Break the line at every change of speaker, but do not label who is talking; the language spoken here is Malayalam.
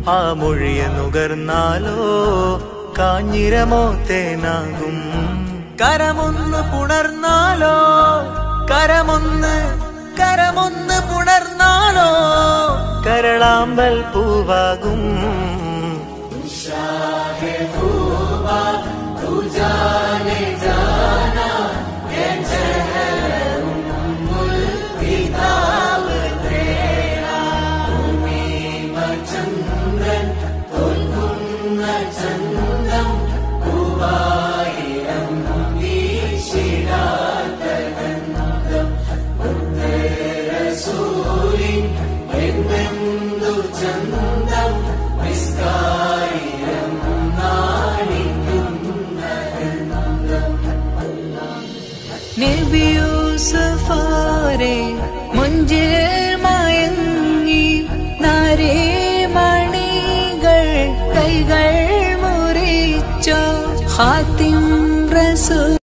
ആ മൊഴിയെ നുകർന്നാലോ കാഞ്ഞിരമോ തേനാകും കരമൊന്ന് പുണർന്നാലോ കരമൊന്ന് കരമൊന്ന് പുണർന്നാലോ കരളാമ്പൽ പൂവാകും
നബിയൂസഫാരെ മുഞ്ചിൽ മയങ്ങി നാരേ മണികൾ കൈകൾ മുറിച്ചോ ഹാത്തിം റസൂ